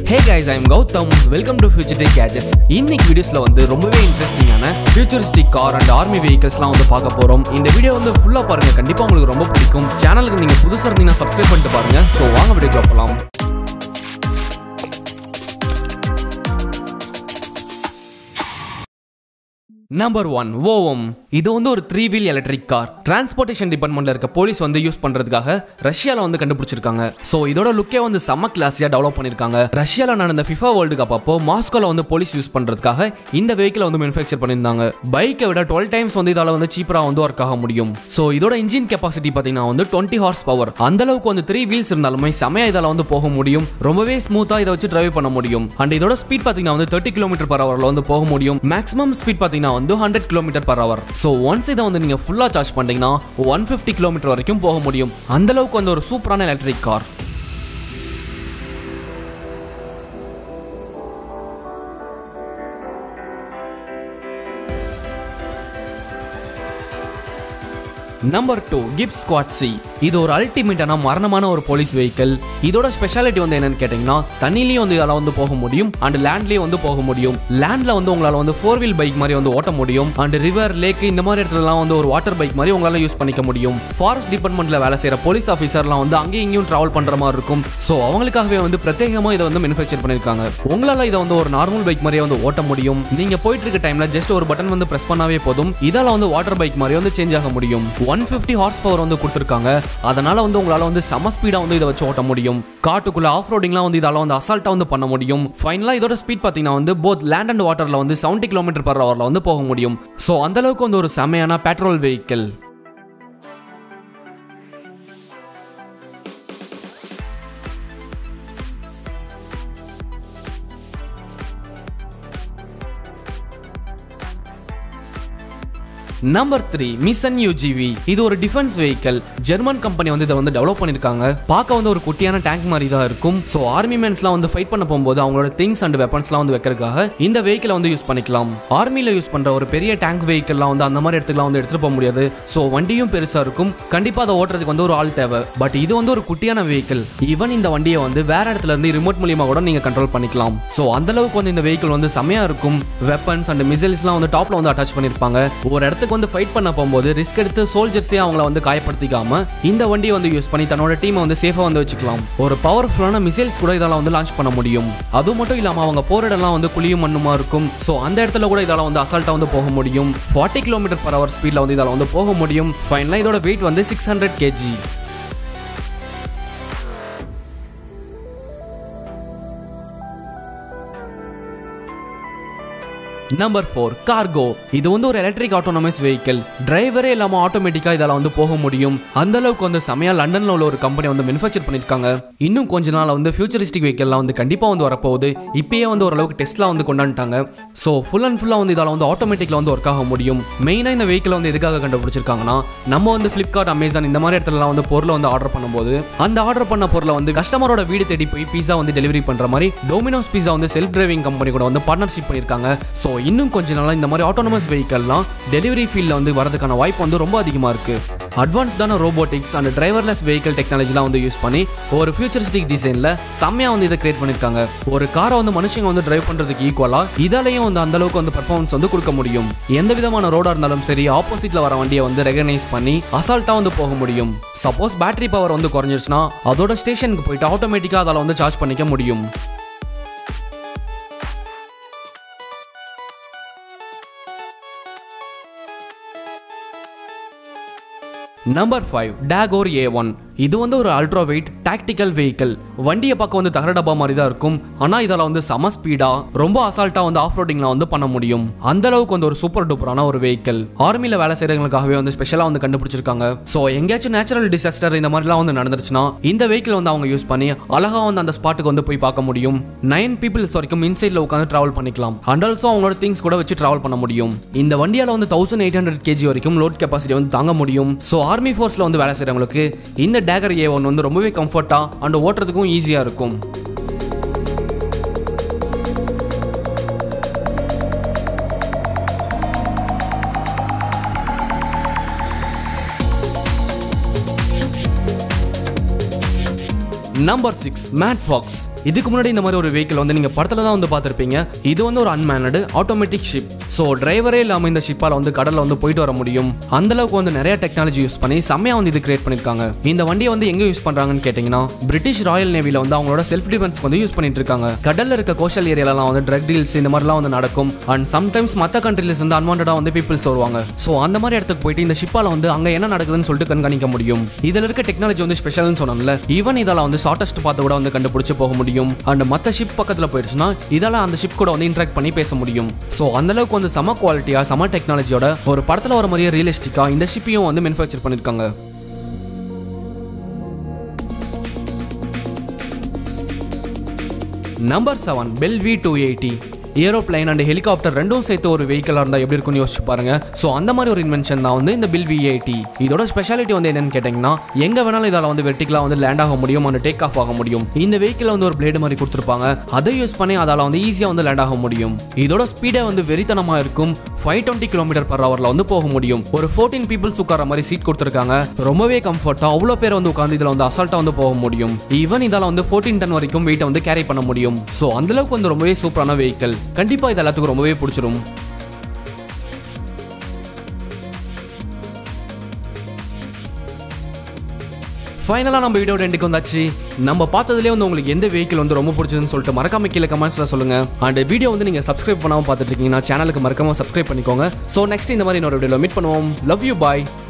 hey guys I'm Gautham welcome to futuristic gadgets இன்னைக்கு வீடியோஸ்ல வந்து ரொம்பவே இன்ட்ரெஸ்டிங்கான ஃபியூச்சரிஸ்டிக் கார் அண்ட் ஆர்மி வெஹிக்கல்ஸ்லாம் வந்து பார்க்க போறோம் இந்த வீடியோ வந்து ஃபுல்லா பாருங்க கண்டிப்பா உங்களுக்கு ரொம்ப பிடிக்கும் சேனலுக்கு நீங்க புதுசா இருந்தீங்கன்னா சப்ஸ்கிரைப் பண்ணிட்டு பாருங்க ஸோ வாங்க வீடியோக்குள்ள போகலாம் நம்பர் ஒன் ஓவம் இது வந்து ஒரு three wheel electric car transportation டிபார்ட்மெண்ட்ல இருக்க போலீஸ் வந்து யூஸ் பண்றதுக்காக ரஷ்யால வந்து கண்டுபிடிச்சிருக்காங்க ஸோ இதோட லுக்கே வந்து செம்ம கிளாஸியா டெவலப் பண்ணிருக்காங்க ரஷ்யால நடந்த ஃபிஃபா வேர்ல்டு கப் அப்போ மாஸ்கோல வந்து போலீஸ் யூஸ் பண்றதுக்காக இந்த வெஹிக்கிள் வந்து மேனுஃபேக்சர் பண்ணியிருந்தாங்க பைக்கை விட டுவெல் டைம்ஸ் வந்து இதால வந்து சீப்பரா வந்து ஒர்க் ஆக முடியும் ஸோ இதோட இன்ஜின் கெப்பாசிட்டி பாத்தீங்கன்னா வந்து டுவெண்ட்டி ஹார்ஸ் பவர் அந்த அளவுக்கு வந்து த்ரீ வீல்ஸ் இருந்தாலுமே செமையா இதால வந்து போக முடியும் ரொம்பவே ஸ்மூத்தா இதை வச்சு டிரைவ் பண்ண முடியும் அண்ட் இதோட ஸ்பீட் பாத்தீங்கன்னா வந்து தேர்ட்டி கிலோமீட்டர் பர் ஹவர்ல வந்து போக முடியும் மேக்ஸிமம் ஸ்பீட் பாத்தீங்கன்னா வந்து hundred kilometre per hour so once இதை வந்து நீங்க ஃபுல்லா சார்ஜ் பண்ணீங்கன்னா ஒன் ஃபிஃப்டி கிலோமீட்டர் வரைக்கும் போக முடியும் அந்த அளவுக்கு வந்து ஒரு சூப்பரான எலக்ட்ரிக் கார் நம்பர் டூ கிப் ஸ்குவாட் சி இது ஒரு அல்டிமேட்டான மரணமான ஒரு போலீஸ் வெஹிக்கிள் இதோட ஸ்பெஷாலிட்டி வந்து என்னன்னு கேட்டிங்கன்னா தண்ணிலையும் வந்து இதால வந்து போக முடியும் அண்ட் லேண்ட்லேயும் வந்து போக முடியும் லேண்ட்ல வந்து உங்களால் வந்து ஃபோர் வீல் பைக் மாதிரி வந்து ஓட்ட முடியும் அண்ட் ரிவர் லேக் இந்த மாதிரி இடத்துலலாம் வந்து ஒரு வாட்டர் பைக் மாதிரி உங்களால் யூஸ் பண்ணிக்க முடியும் ஃபாரஸ்ட் டிபார்ட்மெண்ட்ல வேலை செய்யற போலீஸ் ஆஃபீஸர்லாம் வந்து அங்கேயும் இங்கேயும் டிராவல் பண்ற மாதிரி இருக்கும் ஸோ அவங்களுக்காகவே வந்து பிரத்யேகமாக இதை வந்து மேனுஃபேக்சர் பண்ணியிருக்காங்க உங்களால் இதை வந்து ஒரு நார்மல் பைக் மாதிரியே வந்து ஓட்ட முடியும் நீங்க போயிட்டு இருக்க டைம்ல ஜஸ்ட் ஒரு பட்டன் வந்து பிரஸ் பண்ணாவே போதும் இதால வந்து வாட்டர் பைக் மாதிரி வந்து சேஞ்ச் ஆக முடியும் ஒன் ஃபிஃப்டி ஹார்ஸ் பவர் வந்து கொடுத்துருக்காங்க அதனால வந்து உங்களால வந்து செம ஸ்பீடா வந்து இதை வச்சு ஓட்ட முடியும் காட்டுக்குள்ள ஆஃப் ரோடிங்லாம் வந்து இதால வந்து அசால்ட்டா வந்து பண்ண முடியும் ஃபைனலா இதோட ஸ்பீட் பாத்தீங்கன்னா வந்து போத் லேண்ட் அண்ட் வாட்டர்ல வந்து செவன்டி கிலோமீட்டர் பர் ஹவர்ல வந்து போக முடியும் ஸோ அந்த அளவுக்கு வந்து ஒரு செமையான petrol vehicle number three mission UGV இது ஒரு டிஃபென்ஸ் வெஹிக்கிள் ஜெர்மன் கம்பெனி வந்து இதை வந்து டெவலப் பண்ணிருக்காங்க பார்க்க வந்து ஒரு குட்டியான டேங்க் மாதிரி தான் இருக்கும் ஸோ ஆர்மி மேன்ஸ்லாம் வந்து ஃபைட் பண்ண போகும்போது அவங்களோட திங்ஸ் அண்ட் வெப்பன்ஸ்லாம் வந்து வைக்கிறதுக்காக இந்த வெஹிக்கிளை வந்து யூஸ் பண்ணிக்கலாம் ஆர்மியில் யூஸ் பண்ற ஒரு பெரிய டேங்க் வெஹிக்கிள்லாம் வந்து அந்த மாதிரி இடத்துக்குலாம் வந்து எடுத்துட்டு போக முடியாது ஸோ வண்டியும் பெருசா இருக்கும் கண்டிப்பா அதை ஓட்டுறதுக்கு வந்து ஒரு ஆள் தேவை பட் இது வந்து ஒரு குட்டியான வெஹிக்கிள் ஈவன் இந்த வண்டியை வந்து வேற இடத்துல இருந்து ரிமோட் மூலியமா கூட நீங்க கண்ட்ரோல் பண்ணிக்கலாம் ஸோ அந்த அளவுக்கு வந்து இந்த வெஹிக்கிள் வந்து செமையா இருக்கும் வெப்பன்ஸ் அண்ட் மிசைல்ஸ்லாம் வந்து டாப்ல வந்து அட்டாச் பண்ணிருப்பாங்க ஒரு இடத்துக்கு வந்து ஃபைட் பண்ண போகும்போது ரிஸ்க் எடுத்து சோல்ஜர்ஸே அவங்கள வந்து காயப்படுத்திக்காம இந்த வண்டியை வந்து யூஸ் பண்ணி தன்னோட டீமை வந்து சேஃபா வந்து வச்சுக்கலாம் ஒரு பவர்ஃபுல்லான மிசைல்ஸ் கூட இதால வந்து லான்ச் பண்ண முடியும் அது மட்டும் இல்லாம அவங்க போற இடம்லாம் வந்து குழியும் மண்ணுமா இருக்கும் ஸோ அந்த இடத்துல கூட இதால வந்து அசால்ட்டா வந்து போக முடியும் ஃபார்ட்டி கிலோமீட்டர் பர் ஹவர் ஸ்பீட்ல வந்து இதால வந்து போக முடியும் ஃபைனலாக இதோட வெயிட் வந்து six hundred KG number four cargo இது வந்து ஒரு எலக்ட்ரிக் ஆட்டோனமஸ் வெஹிக்கிள் டிரைவரே இல்லாம ஆட்டோமேட்டிக்கா இதால வந்து போக முடியும் அந்த அளவுக்கு வந்து செமையா லண்டன்ல உள்ள ஒரு கம்பெனி வந்து மேனுஃபேக்சர் பண்ணிருக்காங்க இன்னும் கொஞ்ச நாள் வந்து ஃபியூச்சரிஸ்டிக் வெஹிக்கிள்லாம் வந்து கண்டிப்பா வந்து வரப்போகுது இப்பயே வந்து ஓரளவுக்கு டெஸ்ட்லாம் வந்து கொண்டாண்டாங்க ஸோ ஃபுல் அண்ட் ஃபுல்லா வந்து இதால வந்து ஆட்டோமேட்டிக்ல வந்து ஒர்க் ஆக முடியும் மெயினா இந்த வெஹிக்கிள் வந்து எதுக்காக கண்டுபிடிச்சிருக்காங்கன்னா நம்ம வந்து ஃபிளிப்கார்ட் அமேசான் இந்த மாதிரி இடத்துலலாம் வந்து பொருளை வந்து ஆர்டர் பண்ணும்போது அந்த ஆர்டர் பண்ண பொருளை வந்து கஸ்டமரோட வீடு தேடி போய் பீஸா வந்து டெலிவரி பண்ற மாதிரி டொமினோஸ் பீஸா வந்து செல்ஃப் டிரைவிங் கம்பெனி கூட வந்து பார்ட்னர்ஷிப் பண்ணிருக்காங்க ஸோ இன்னும் கொஞ்ச நாளா இந்த மாதிரி ஆட்டோனமஸ் வெஹிக்கல்லாம் டெலிவரி ஃபீல்டில் வந்து வரதுக்கான வாய்ப்பு வந்து ரொம்ப அதிகமாக இருக்கு அட்வான்ஸ்டான ரோபோட்டிக்ஸ் அண்ட் டிரைவர்லெஸ் வெஹிக்கல் டெக்னாலஜிலாம் வந்து யூஸ் பண்ணி ஒரு ஃபியூச்சரிஸ்டிக் டிசைனில் செம்மையாக வந்து இதை கிரியேட் பண்ணியிருக்காங்க ஒரு காரை வந்து மனுஷங்க வந்து டிரைவ் பண்ணுறதுக்கு ஈக்குவலாக இதாலையும் வந்து அந்த அளவுக்கு வந்து பர்ஃபார்மன்ஸ் வந்து கொடுக்க முடியும் எந்த விதமான ரோடாக இருந்தாலும் சரி ஆப்போசிட்டில் வர வண்டியை வந்து ரெகனைஸ் பண்ணி அசால்ட்டாக வந்து போக முடியும் சப்போஸ் பேட்டரி பவர் வந்து குறைஞ்சிருச்சுன்னா அதோட ஸ்டேஷனுக்கு போயிட்டு ஆட்டோமேட்டிக்காக அதில் வந்து சார்ஜ் பண்ணிக்க முடியும் நம்பர் ஃபைவ் டேகோர் ஏ ஒன் இது வந்து ஒரு அல்ட்ரா வெயிட் டாக்டிக்கல் வெஹிக்கிள் வண்டியை பார்க்க வந்து தகர டப்பா மாதிரி தான் இருக்கும் ஆனால் இதால் வந்து சம ஸ்பீடா ரொம்ப அசால்ட்டா வந்து ஆஃப் ரோடிங்ல வந்து பண்ண முடியும் அந்த அளவுக்கு வந்து ஒரு சூப்பர் டூப்பரான ஒரு வெஹிக்கிள் ஆர்மியில் வேலை செய்யறவங்களுக்காகவே வந்து ஸ்பெஷலாக வந்து கண்டுபிடிச்சிருக்காங்க ஸோ எங்கேயாச்சும் நேச்சுரல் டிசாஸ்டர் இந்த மாதிரிலாம் வந்து நடந்துருச்சுன்னா இந்த வெஹிக்கிள் வந்து அவங்க யூஸ் பண்ணி அழகா வந்து அந்த ஸ்பாட்டுக்கு வந்து போய் பார்க்க முடியும் நைன் பீப்புள்ஸ் வரைக்கும் இன்சைட்ல உட்காந்து டிராவல் பண்ணிக்கலாம் அண்ட் ஆல்சோ அவங்களோட திங்ஸ் கூட வச்சு டிராவல் பண்ண முடியும் இந்த வண்டியால வந்து தௌசண்ட் எயிட் ஹண்ட்ரட் கேஜி வரைக்கும் லோட் கெப்பாசிட்டி வந்து தாங்க முடியும் ஸோ ஆர்மி ஃபோர்ஸ்ல வந்து வேலை செய்றவங்களுக்கு இந்த டேகர் ஏ ஒன் வந்து ரொம்பவே கம்ஃபர்ட்டா அண்ட் ஓட்டுறதுக்கும் ஈஸியா இருக்கும் நம்பர் சிக்ஸ் மேட் ஃபாக்ஸ் இதுக்கு முன்னாடி இந்த மாதிரி ஒரு வெஹிக்கிள் வந்து நீங்க படத்துல தான் வந்து பார்த்திருப்பீங்க இது வந்து ஒரு அன்மேனடு ஆட்டோமேட்டிக் ஷிப் ஸோ டிரைவரே இல்லாம இந்த ஷிப்பால வந்து கடல்ல வந்து போயிட்டு வர முடியும் அந்த அளவுக்கு வந்து நிறைய டெக்னாலஜி யூஸ் பண்ணி செம்மையா வந்து இது கிரியேட் பண்ணிருக்காங்க இந்த வண்டியை வந்து எங்க யூஸ் பண்றாங்கன்னு கேட்டீங்கன்னா பிரிட்டிஷ் ராயல் நேவில வந்து அவங்களோட செல்ஃப் டிஃபென்ஸ்க்கு வந்து யூஸ் பண்ணிட்டு இருக்காங்க கடல்ல இருக்க கோஸ்டல் ஏரியாலாம் வந்து ட்ரக் டீல்ஸ் இந்த மாதிரிலாம் வந்து நடக்கும் அண்ட் சம்டைம்ஸ் மற்ற கண்ட்ரில இருந்து அன்வான்டா வந்து பீப்பிள்ஸ் வருவாங்க ஸோ அந்த மாதிரி இடத்துக்கு போயிட்டு இந்த ஷிப்பால வந்து அங்க என்ன நடக்குதுன்னு சொல்லிட்டு கண்காணிக்க முடியும் இதுல இருக்க டெக்னாலஜி வந்து ஸ்பெஷல்னு சொன்னோம்ல ஈவன் இதால வந்து ஷார்டஸ்ட் பார்த்து கூட வந்து கண்டுபிடிச்சு போக முடியும் அண்ட் மற்ற ஷிப் பக்கத்துல போயிடுச்சுன்னா இதால அந்த ஷிப் கூட வந்து இன்ட்ராக்ட் பண்ணி பேச முடியும் ஸோ அந்த அளவுக்கு வந்து சம குவாலிட்டியா சம டெக்னாலஜியோட ஒரு படத்துல வர மாதிரியே ரியலிஸ்டிக்கா இந்த ஷிப்பையும் வந்து மேனுஃபேக்சர் பண்ணிருக்காங்க number seven Bell V two eighty aeroplane and helicopter ரெண்டும் சேர்த்து ஒரு வெஹிக்கலாக இருந்தால் எப்படி இருக்கும்னு யோசிச்சு பாருங்க ஸோ அந்த மாதிரி ஒரு இன்வென்ஷன் தான் வந்து இந்த பில் வி எயிட்டி இதோட ஸ்பெஷாலிட்டி வந்து என்னன்னு கேட்டிங்கன்னா எங்கே வேணாலும் இதால் வந்து வெர்டிக்கலாக வந்து லேண்ட் ஆக முடியும் அண்ட் டேக் ஆஃப் ஆக முடியும் இந்த வெஹிக்கில் வந்து ஒரு பிளேடு மாதிரி கொடுத்துருப்பாங்க அதை யூஸ் பண்ணி அதால் வந்து ஈஸியாக வந்து லேண்ட் ஆக முடியும் இதோட ஸ்பீடே வந்து வெறித்தனமாக இருக்கும் ஃபைவ் டுவெண்ட்டி கிலோமீட்டர் பர் ஹவரில் வந்து போக முடியும் ஒரு ஃபோர்டீன் பீப்புள்ஸ் உட்கார மாதிரி சீட் கொடுத்துருக்காங்க ரொம்பவே கம்ஃபர்ட்டாக அவ்வளோ பேர் வந்து உட்காந்து இதில் வந்து அசால்ட்டாக வந்து போக முடியும் ஈவன் இதால் வந்து ஃபோர்டீன் டன் வரைக்கும் வெயிட்டை வந்து கேரி பண்ண முடியும் ஸோ அந்தளவுக்கு வந்து ரொம்பவே சூப்பரான வெஹிக்கல் கண்டிப்பாக இது எல்லாத்துக்கும் ரொம்பவே பிடிச்சிரும் ஃபைனலாக நம்ம வீடியோ ரெண்டுக்கு வந்தாச்சு நம்ம பார்த்ததுலேயே வந்து உங்களுக்கு எந்த வெஹிக்கிள் வந்து ரொம்ப பிடிச்சதுன்னு சொல்லிட்டு மறக்காம கீழே கமெண்ட்ஸில் சொல்லுங்க அண்ட் வீடியோ வந்து நீங்கள் சப்ஸ்கிரைப் பண்ணாமல் பார்த்துட்டு இருக்கீங்கன்னா சேனலுக்கு மறக்காம சப்ஸ்கிரைப் பண்ணிக்கோங்க ஸோ நெக்ஸ்ட் இந்த மாதிரி இன்னொரு வீடியோவில் மீட் பண்ணுவோம் லவ் யூ பாய்